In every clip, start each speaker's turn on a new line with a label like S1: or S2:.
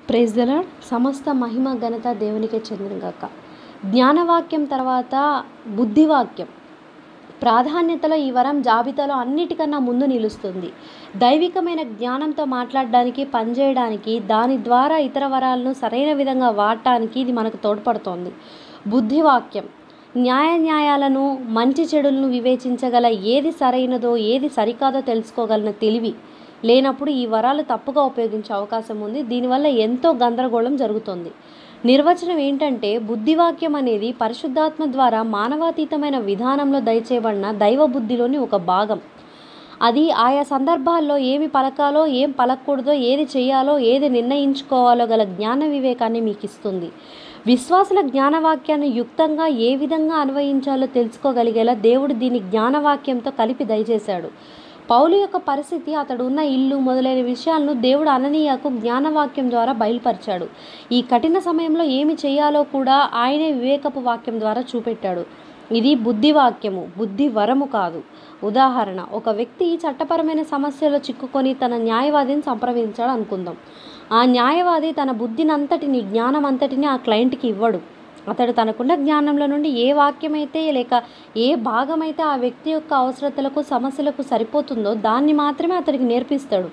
S1: praise the lord సమస్త మహిమ ఘనత దేవునికే చెందినగాక జ్ఞానవాక్యం తర్వాత బుద్ధివాక్యం ప్రాధాన్యతలో ఈ వరం జాబితాలో అన్నిటికన్నా ముందు నిలుస్తుంది దైవికమైన జ్ఞానంతో మాట్లాడడానికి పనిచేయడానికి దాని ద్వారా ఇతర వరాలను సరైన విధంగా వాడటానికి ఇది మనకు తోడ్పడుతోంది బుద్ధివాక్యం న్యాయ న్యాయాలను మంచి చెడులను వివేచించగల ఏది సరైనదో ఏది సరికాదో తెలుసుకోగలిగిన తెలివి లేనప్పుడు ఈ వరాలు తప్పుగా ఉపయోగించే అవకాశం ఉంది దీనివల్ల ఎంతో గందరగోళం జరుగుతుంది నిర్వచనం ఏంటంటే బుద్ధివాక్యం అనేది పరిశుద్ధాత్మ ద్వారా మానవాతీతమైన విధానంలో దయచేయబడిన దైవ బుద్ధిలోని ఒక భాగం అది ఆయా సందర్భాల్లో ఏమి పలకాలో ఏం పలకూడదో ఏది చేయాలో ఏది నిర్ణయించుకోవాలో గల జ్ఞాన వివేకాన్ని మీకు ఇస్తుంది విశ్వాసుల జ్ఞానవాక్యాన్ని యుక్తంగా ఏ విధంగా అన్వయించాలో తెలుసుకోగలిగేలా దేవుడు దీన్ని జ్ఞానవాక్యంతో కలిపి దయచేశాడు పౌలు యొక్క పరిస్థితి అతడు ఉన్న ఇల్లు మొదలైన విషయాలను దేవుడు అననీయకు జ్ఞానవాక్యం ద్వారా బయలుపరిచాడు ఈ కఠిన సమయంలో ఏమి చేయాలో కూడా ఆయనే వివేకపు వాక్యం ద్వారా చూపెట్టాడు ఇది బుద్ధివాక్యము బుద్ధి వరము కాదు ఉదాహరణ ఒక వ్యక్తి చట్టపరమైన సమస్యలో చిక్కుకొని తన న్యాయవాదిని సంప్రదించాడు అనుకుందాం ఆ న్యాయవాది తన బుద్ధినంతటిని జ్ఞానం అంతటిని ఆ క్లయింట్కి ఇవ్వడు అతడు తనకున్న జ్ఞానంలో నుండి ఏ వాక్యమైతే లేక ఏ భాగమైతే ఆ వ్యక్తి యొక్క అవసరతలకు సమస్యలకు సరిపోతుందో దాన్ని మాత్రమే అతడికి నేర్పిస్తాడు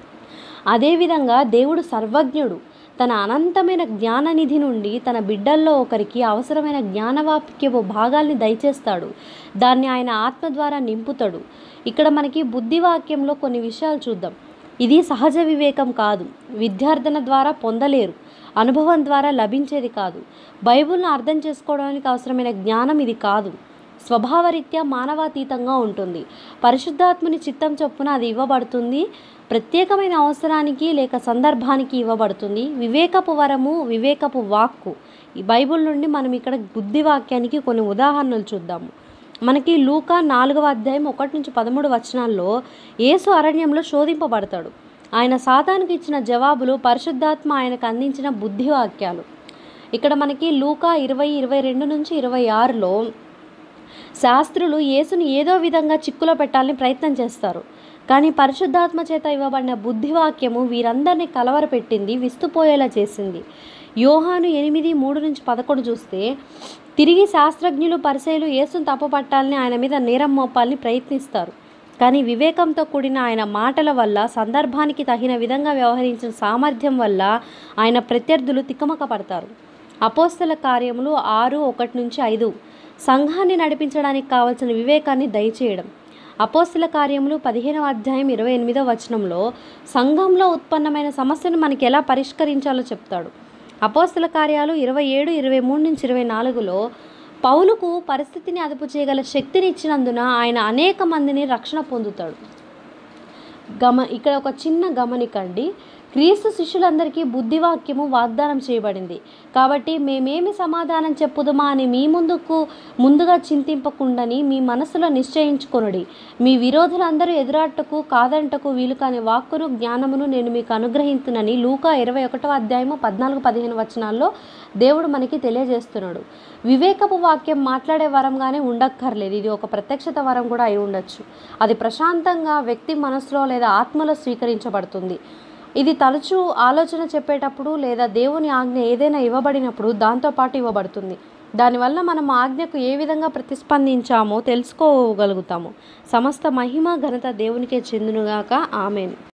S1: అదేవిధంగా దేవుడు సర్వజ్ఞుడు తన అనంతమైన జ్ఞాననిధి నుండి తన బిడ్డల్లో ఒకరికి అవసరమైన జ్ఞానవాక్యపు భాగాల్ని దయచేస్తాడు దాన్ని ఆయన ఆత్మ ద్వారా నింపుతాడు ఇక్కడ మనకి బుద్ధివాక్యంలో కొన్ని విషయాలు చూద్దాం ఇది సహజ వివేకం కాదు విద్యార్థన ద్వారా పొందలేరు అనుభవం ద్వారా లభించేది కాదు బైబిల్ను అర్థం చేసుకోవడానికి అవసరమైన జ్ఞానం ఇది కాదు స్వభావరీత్యా మానవాతీతంగా ఉంటుంది పరిశుద్ధాత్ముని చిత్తం చొప్పున అది ఇవ్వబడుతుంది ప్రత్యేకమైన అవసరానికి లేక సందర్భానికి ఇవ్వబడుతుంది వివేకపు వరము వివేకపు వాక్కు ఈ బైబిల్ నుండి మనం ఇక్కడ బుద్ధివాక్యానికి కొన్ని ఉదాహరణలు చూద్దాము మనకి లూకా నాలుగవ అధ్యాయం ఒకటి నుంచి పదమూడు వచనాల్లో యేసు అరణ్యంలో శోధింపబడతాడు ఆయన సాతానికి ఇచ్చిన జవాబులు పరిశుద్ధాత్మ ఆయనకు అందించిన బుద్ధివాక్యాలు ఇక్కడ మనకి లూకా ఇరవై ఇరవై రెండు నుంచి ఇరవై ఆరులో శాస్త్రులు యేసుని ఏదో విధంగా చిక్కులో పెట్టాలని ప్రయత్నం చేస్తారు కానీ పరిశుద్ధాత్మ చేత ఇవ్వబడిన బుద్ధివాక్యము వీరందరినీ కలవరపెట్టింది విస్తుపోయేలా చేసింది యోహాను ఎనిమిది మూడు నుంచి పదకొండు చూస్తే తిరిగి శాస్త్రజ్ఞులు పరిచయలు యేసును తప్పుపట్టాలని ఆయన మీద నేరం మోపాలని ప్రయత్నిస్తారు కానీ వివేకంతో కూడిన ఆయన మాటల వల్ల సందర్భానికి తగిన విధంగా వ్యవహరించిన సామర్థ్యం వల్ల ఆయన ప్రత్యర్థులు తికమక పడతారు అపోస్తల కార్యములు ఆరు ఒకటి నుంచి ఐదు సంఘాన్ని నడిపించడానికి కావలసిన వివేకాన్ని దయచేయడం అపోస్తుల కార్యములు పదిహేనవ అధ్యాయం ఇరవై ఎనిమిదో వచనంలో సంఘంలో ఉత్పన్నమైన సమస్యను మనకి ఎలా పరిష్కరించాలో చెప్తాడు అపోస్తుల కార్యాలు ఇరవై ఏడు ఇరవై మూడు నుంచి ఇరవై నాలుగులో పౌలుకు పరిస్థితిని అదుపు చేయగల శక్తిని ఇచ్చినందున ఆయన అనేక మందిని రక్షణ పొందుతాడు గమ ఇక్కడ ఒక చిన్న గమనికండి క్రీస్తు శిష్యులందరికీ బుద్ధివాక్యము వాగ్దానం చేయబడింది కాబట్టి మేమేమి సమాధానం చెప్పుదుమా అని మీ ముందుకు ముందుగా చింతింపకుండాని మీ మనసులో నిశ్చయించుకొనుడి మీ విరోధులందరూ ఎదురాటకు కాదంటకు వీలు కాని వాక్కును జ్ఞానమును నేను మీకు అనుగ్రహించునని లూకా ఇరవై ఒకటవ అధ్యాయము పద్నాలుగు పదిహేను వచనాల్లో దేవుడు మనకి తెలియజేస్తున్నాడు వివేకపు వాక్యం మాట్లాడే వరంగానే ఉండక్కర్లేదు ఇది ఒక ప్రత్యక్షత వరం కూడా అయి ఉండొచ్చు అది ప్రశాంతంగా వ్యక్తి మనసులో లేదా ఆత్మలో స్వీకరించబడుతుంది ఇది తరచూ ఆలోచన చెప్పేటప్పుడు లేదా దేవుని ఆజ్ఞ ఏదైనా ఇవ్వబడినప్పుడు దాంతోపాటు ఇవ్వబడుతుంది దానివల్ల మనం ఆజ్ఞకు ఏ విధంగా ప్రతిస్పందించామో తెలుసుకోగలుగుతాము సమస్త మహిమ ఘనత దేవునికే చెందునుగాక ఆమెన్